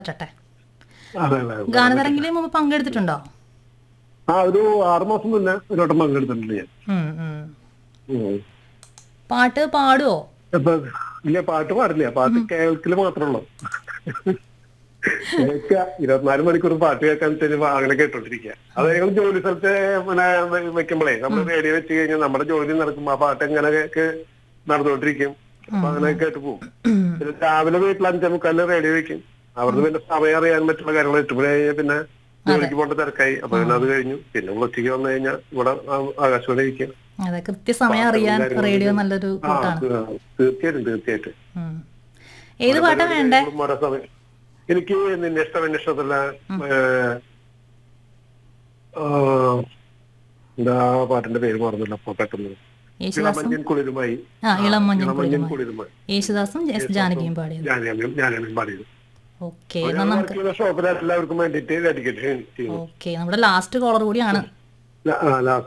ചട്ടെ അതെ അതെ അതെ. ഗാനതരംഗില് മുമ്പ് പങ്കെടുത്തിട്ടുണ്ടോ ആ ഒരു ആറുമാസം മുന്നേ ഒരു വട്ടം പങ്കെടുത്തിട്ടുണ്ട് ഞാൻ ഉം, ഉം. ഉം. പാട്ട് പാടുവോ ഇപ്പൊ ഇല്ല പാട്ട് പാടില്ല പാട്ട് കേൾക്കല് മാത്രമേ ഉള്ളൂ കേൾക്കുക ഇരുപത്തിനാല് മണിക്കൂർ പാട്ട് കേൾക്കാൻ തരുമ്പോ അങ്ങനെ കേട്ടോണ്ടിരിക്കുക അത് ഞങ്ങൾ ജോലി സ്ഥലത്ത് പിന്നെ വെ- വെക്കുമ്പോഴേ നമ്മൾ റേഡിയോ വെച്ച് കഴിഞ്ഞാൽ നമ്മുടെ ജോലി നടക്കുമ്പോ ആ പാട്ട് എങ്ങനെ കേ- നടന്നുകൊണ്ടിരിക്കും അപ്പൊ അങ്ങനെ കേട്ട് പോകും പിന്നെ രാവിലെ വീട്ടിൽ അഞ്ചേ മുക്കാലിന് റേഡിയോ വെക്കും അവിടുന്ന് പിന്നെ സമയം അറിയാൻ മറ്റുള്ള കാര്യങ്ങൾ എട്ട് മണി കഴിഞ്ഞാൽ പിന്നെ ജോലിക്ക് പോകേണ്ട തിരക്കായി അപ്പൊ പിന്നെ അത് കഴിഞ്ഞു പിന്നെ ഉച്ചയ്ക്ക് വന്നു കഴിഞ്ഞാൽ ഇവിടെ ആ- ആകാശവാണി ഇരിക്കും അതെ കൃത്യസമയം അറിയാൻ റേഡിയോ നല്ലൊരു ആ കൂട്ടാണ് തീ- തീർച്ചയായിട്ടും തീർച്ചയായിട്ടും ഉം. ഏത് പാട്ടാ വേണ്ടേ ഇപ്പോഴും ഓരോ സമയം എനിക്ക് നിന്നെ ഇഷ്ടം എന്നെ ഇഷ്ടത്തില്ല എന്താ ആ പാട്ടിന്റെ പേര് മറന്നില്ല അപ്പൊ പെട്ടെന്ന് യേശുദാസും ഇളമഞ്ഞൻ കുളിരുമായി ആ ഇളം മഞ്ഞൾ ഇളമഞ്ഞൻ കുളിരുമായി കുളിരുമായി യേശുദാസും എസ് ജാനകിയും പാടിയത് ഞാനും ഞാനും പാടിയത് ഓക്കെ അപ്പൊ എന്നാ ഞാൻ നമുക്ക് വർക്കുള്ള ഷോപ്പിൽ എല്ലാവർക്കും വേണ്ടിയിട്ട് ഡെഡിക്കേറ്റ് ചെയ്യുന്നു ഓക്കെ നമ്മുടെ ലാസ്റ്റ് കോളർ കൂടിയാണ് ലാ- ആ, ലാസ്റ്റ്